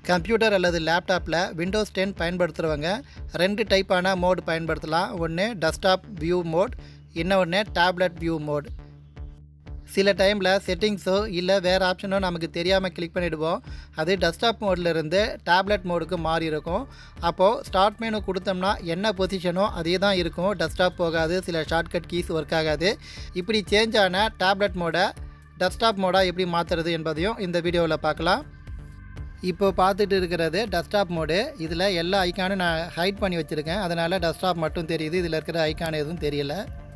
computer அல்லது லேப்டாப்பில் Windows ten பயன்படுத்துகிறவங்க ரெண்டு டைப்பான மோட் பயன்படுத்தலாம் ஒன்று டெஸ்க்டாப் வியூ மோட் இன்னொன்று டேப்லெட் வியூ மோட் சில டைமில் செட்டிங்ஸோ இல்லை வேறு ஆப்ஷனோ நமக்கு தெரியாமல் கிளிக் பண்ணிவிடுவோம் அது டெஸ்க்டாப் மோட்லேருந்து டேப்லெட் மோடுக்கு மாறி இருக்கும் அப்போது ஸ்டார்ட் மெனு கொடுத்தோம்னா என்ன பொசிஷனோ அதே தான் இருக்கும் டெஸ்க்டாப் போகாது சில ஷார்ட்கட் கீஸ் ஒர்க் ஆகாது இப்படி சேஞ்ச் ஆன டேப்லெட் மோடை டெஸ்க்டாப் மோடாக எப்படி மாற்றுறது என்பதையும் இந்த வீடியோவில் பார்க்கலாம் இப்போ பார்த்துட்டு இருக்கிறது டெஸ்க்டாப் மோடு இதில் எல்லா ஐக்கானும் நான் ஹைட் பண்ணி வச்சுருக்கேன் அதனால் டெஸ்க்டாப் மட்டும் தெரியுது இதில் இருக்கிற ஐக்கான் எதுவும் தெரியல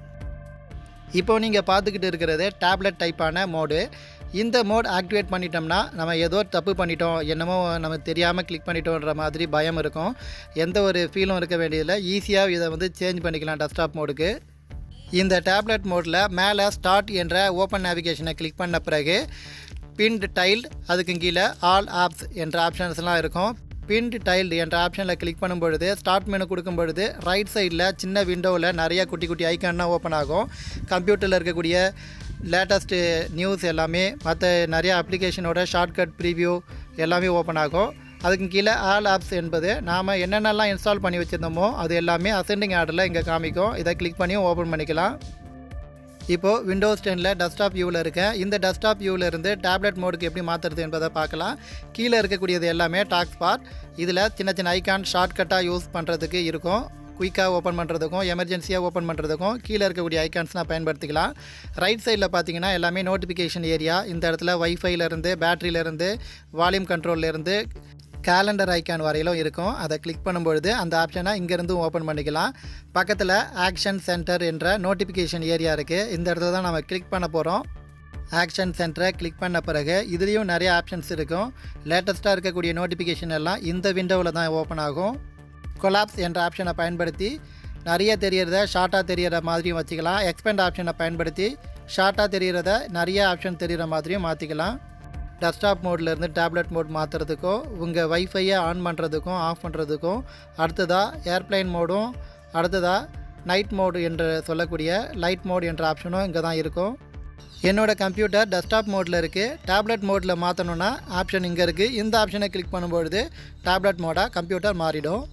இப்போ நீங்கள் பார்த்துக்கிட்டு இருக்கிறது டேப்லெட் டைப்பான மோடு இந்த மோட் ஆக்டிவேட் பண்ணிட்டோம்னா நம்ம ஏதோ தப்பு பண்ணிட்டோம் என்னமோ நமக்கு தெரியாமல் கிளிக் பண்ணிட்டோன்ற மாதிரி பயம் இருக்கும் எந்த ஒரு ஃபீலும் இருக்க வேண்டியதில்லை ஈஸியாக இதை வந்து சேஞ்ச் பண்ணிக்கலாம் டெஸ்க்டாப் மோடுக்கு இந்த டேப்லெட் மோடில் மேலே ஸ்டார்ட் என்ற ஓப்பன் நேவிகேஷனை கிளிக் பண்ண பிறகு பின்ட் டைல்டு அதுக்கு கீழே ஆல் ஆப்ஸ் என்ற ஆப்ஷன்ஸ்லாம் இருக்கும் பின்ட் டைல்டு என்ற ஆப்ஷனில் கிளிக் பண்ணும் பொழுது ஸ்டார்ட் மெனு கொடுக்கும் பொழுது ரைட் சைடில் சின்ன விண்டோவில் நிறைய குட்டி குட்டி ஐக்கான்லாம் ஓப்பன் ஆகும் கம்ப்யூட்டரில் இருக்கக்கூடிய லேட்டஸ்ட்டு நியூஸ் எல்லாமே மற்ற நிறைய அப்ளிகேஷனோட ஷார்ட்கட் ப்ரீவியூ எல்லாமே ஓப்பன் ஆகும் அதுக்கு கீழே ஆல் ஆப்ஸ் என்பது நாம் என்னென்னலாம் இன்ஸ்டால் பண்ணி வச்சுருந்தோமோ அது எல்லாமே அசெண்டிங் ஆர்டரில் இங்கே காமிக்கும் இதை கிளிக் பண்ணியும் ஓப்பன் பண்ணிக்கலாம் இப்போது விண்டோஸ் டெனில் டெஸ்க்டாப் வியூவில் இருக்கேன் இந்த டெஸ்க்டாப் வியூவில் இருந்து டேப்லெட் மோடுக்கு எப்படி மாற்றுறது என்பதை பார்க்கலாம் கீழே இருக்கக்கூடியது எல்லாமே டாக் ஸ்பாட் இதில் சின்ன சின்ன ஐக்கான் ஷார்ட்கட்டாக யூஸ் பண்ணுறதுக்கு இருக்கும் குயிக்காக ஓப்பன் பண்ணுறதுக்கும் எமர்ஜென்சியாக ஓப்பன் பண்ணுறதுக்கும் கீழே இருக்கக்கூடிய ஐக்கான்ஸ் நான் பயன்படுத்திக்கலாம் ரைட் சைடில் பார்த்தீங்கன்னா எல்லாமே நோட்டிஃபிகேஷன் ஏரியா இந்த இடத்துல வைஃபைலேருந்து பேட்டரியிலேருந்து வால்யூம் கண்ட்ரோல்லேருந்து கேலண்டர் ஐக்கான் வரையிலும் இருக்கும் அதை கிளிக் பண்ணும்பொழுது அந்த ஆப்ஷனை இங்கேருந்து ஓப்பன் பண்ணிக்கலாம் பக்கத்தில் ஆக்ஷன் சென்டர் என்ற நோட்டிஃபிகேஷன் ஏரியா இருக்குது இந்த இடத்துல தான் நம்ம கிளிக் பண்ண போகிறோம் ஆக்ஷன் சென்டரை கிளிக் பண்ண பிறகு இதுலேயும் நிறைய ஆப்ஷன்ஸ் இருக்கும் லேட்டஸ்ட்டாக இருக்கக்கூடிய நோட்டிஃபிகேஷன் எல்லாம் இந்த விண்டோவில் தான் ஓப்பன் ஆகும் கொலாப்ஸ் என்ற ஆப்ஷனை பயன்படுத்தி நிறைய தெரியறத ஷார்ட்டாக தெரியற மாதிரியும் வச்சுக்கலாம் எக்ஸ்பெண்ட் ஆப்ஷனை பயன்படுத்தி ஷார்ட்டாக தெரியறத நிறைய ஆப்ஷன் தெரிகிற மாதிரியும் மாற்றிக்கலாம் டெஸ்க்டாப் மோட்லேருந்து டேப்லெட் மோட் மாற்றுறதுக்கோ உங்கள் வைஃபையை ஆன் பண்ணுறதுக்கும் ஆஃப் பண்ணுறதுக்கும் அடுத்ததாக ஏர்ப்ளைன் மோடும் அடுத்ததாக நைட் மோடு என்று சொல்லக்கூடிய லைட் மோட் என்ற ஆப்ஷனும் இங்கே தான் இருக்கும் என்னோடய கம்ப்யூட்டர் டெஸ்க்டாப் மோடில் இருக்குது டேப்லெட் மோடில் மாற்றணுன்னா ஆப்ஷன் இங்கே இருக்குது இந்த ஆப்ஷனை கிளிக் பண்ணும்பொழுது டேப்லெட் மோடாக கம்ப்யூட்டர் மாறிடும்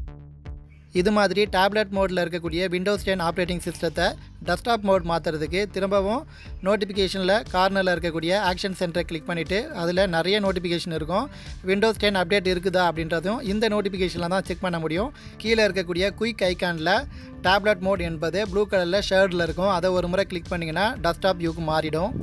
இது மாதிரி டேப்லெட் மோடில் இருக்கக்கூடிய விண்டோஸ் டென் ஆப்ரேட்டிங் சிஸ்டத்தை டெஸ்க்டாப் மோட் மாற்றுறதுக்கு திரும்பவும் நோட்டிஃபிகேஷனில் கார்னரில் இருக்கக்கூடிய ஆக்ஷன் சென்டரை கிளிக் பண்ணிவிட்டு அதில் நிறைய நோட்டிஃபிகேஷன் இருக்கும் விண்டோஸ் டென் அப்டேட் இருக்குதா அப்படின்றதும் இந்த நோட்டிஃபிகேஷனில் தான் செக் பண்ண முடியும் கீழே இருக்கக்கூடிய குயிக் ஐக்கானில் டேப்லெட் மோட் என்பது ப்ளூ கலரில் ஷேர்டில் இருக்கும் அதை ஒரு முறை கிளிக் பண்ணிங்கன்னா டெஸ்க்டாப் வியூக்கு மாறிடும்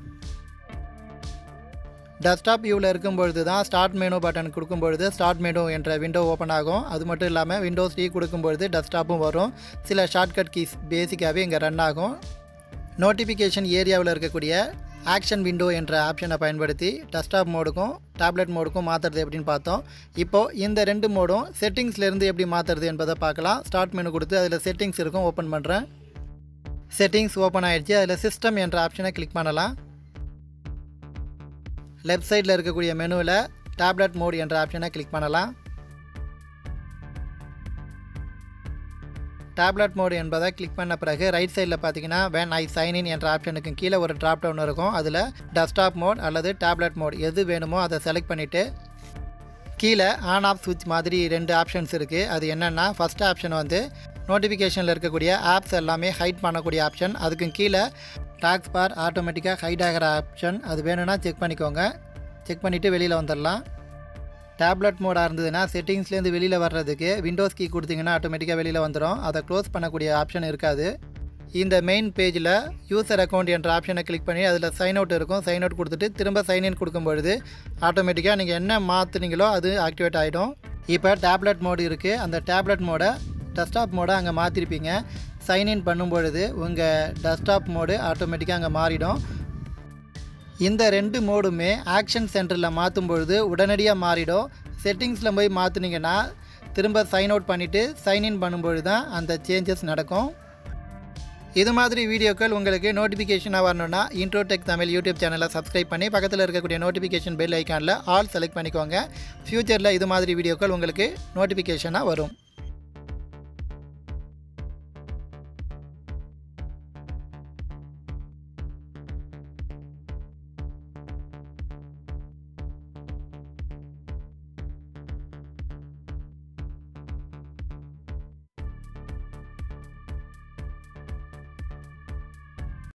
டெஸ்க்டாப் வியூவில் இருக்கும்பொழுது தான் ஸ்டார்ட் மெனு பட்டன் கொடுக்கும்பொழுது ஸ்டார்ட் மெனு என்ற விண்டோ ஓப்பன் ஆகும் அது மட்டும் இல்லாமல் விண்டோஸ் டீ கொடுக்கும்பொழுது டெஸ்க்டாப்பும் வரும் சில ஷார்ட்கட் கீஸ் பேசிக்காகவே இங்கே ரன் ஆகும் நோட்டிஃபிகேஷன் ஏரியாவில் இருக்கக்கூடிய ஆக்ஷன் விண்டோ என்ற ஆப்ஷனை பயன்படுத்தி டெஸ்க்டாப் மோடுக்கும் டேப்லெட் மோடுக்கும் மாற்றுறது எப்படின்னு பார்த்தோம் இப்போது இந்த ரெண்டு மோடும் செட்டிங்ஸ்லேருந்து எப்படி மாற்றுறது என்பதை பார்க்கலாம் ஸ்டார்ட் மெனு கொடுத்து அதில் செட்டிங்ஸ் இருக்கும் ஓப்பன் பண்ணுறேன் செட்டிங்ஸ் ஓப்பன் ஆகிடுச்சு அதில் சிஸ்டம் என்ற ஆப்ஷனை கிளிக் பண்ணலாம் லெஃப்ட் சைடில் இருக்கக்கூடிய மெனுவில் டேப்லெட் மோட் என்ற ஆப்ஷனை கிளிக் பண்ணலாம் டேப்லெட் மோடு என்பதை கிளிக் பண்ண பிறகு ரைட் சைடில் பார்த்தீங்கன்னா வென் ஐ சைன் இன் என்ற ஆப்ஷனுக்கு கீழே ஒரு ட்ராப் டவுன் இருக்கும் அதில் டெஸ்க்டாப் மோட் அல்லது டேப்லெட் மோட் எது வேணுமோ அதை செலக்ட் பண்ணிவிட்டு கீழே ஆன் ஆஃப் சுவிட்ச் மாதிரி ரெண்டு ஆப்ஷன்ஸ் இருக்குது அது என்னென்னா ஃபஸ்ட் ஆப்ஷன் வந்து நோட்டிஃபிகேஷனில் இருக்கக்கூடிய ஆப்ஸ் எல்லாமே ஹைட் பண்ணக்கூடிய ஆப்ஷன் அதுக்கு கீழே டாக்ஸ் பார் ஆட்டோமேட்டிக்காக ஹைட் ஆகிற ஆப்ஷன் அது வேணும்னா செக் பண்ணிக்கோங்க செக் பண்ணிவிட்டு வெளியில் வந்துடலாம் டேப்லெட் மோடாக இருந்ததுன்னா செட்டிங்ஸ்லேருந்து வெளியில் வர்றதுக்கு விண்டோஸ் கீ கொடுத்தீங்கன்னா ஆட்டோமேட்டிக்காக வெளியில் வந்துடும் அதை க்ளோஸ் பண்ணக்கூடிய ஆப்ஷன் இருக்காது இந்த மெயின் பேஜில் யூசர் அக்கௌண்ட் என்ற ஆப்ஷனை கிளிக் பண்ணி அதில் சைன் அவுட் இருக்கும் சைன் அவுட் கொடுத்துட்டு திரும்ப சைன் இன் கொடுக்கும்பொழுது ஆட்டோமேட்டிக்காக நீங்கள் என்ன மாற்றுனீங்களோ அது ஆக்டிவேட் ஆகிடும் இப்போ டேப்லெட் மோடு இருக்குது அந்த டேப்லெட் மோடை டெஸ்க்டாப் மோடை அங்கே மாற்றிருப்பீங்க சைன்இன் பண்ணும்பொழுது உங்கள் டெஸ்க்டாப் மோடு ஆட்டோமேட்டிக்காக அங்கே மாறிடும் இந்த ரெண்டு மோடுமே ஆக்ஷன் சென்டரில் மாற்றும் பொழுது உடனடியாக மாறிடும் செட்டிங்ஸில் போய் மாற்றுனீங்கன்னா திரும்ப சைன் அவுட் பண்ணிவிட்டு சைன்இன் பண்ணும்பொழுது தான் அந்த சேஞ்சஸ் நடக்கும் இது மாதிரி வீடியோக்கள் உங்களுக்கு நோட்டிஃபிகேஷனாக வரணும்னா இன்ட்ரோடெக் தமிழ் யூடியூப் சேனலை சப்ஸ்கிரைப் பண்ணி பக்கத்தில் இருக்கக்கூடிய நோட்டிஃபிகேஷன் பெல் ஐக்கானில் ஆல் செலக்ட் பண்ணிக்கோங்க ஃப்யூச்சரில் இது மாதிரி வீடியோக்கள் உங்களுக்கு நோட்டிஃபிகேஷனாக வரும்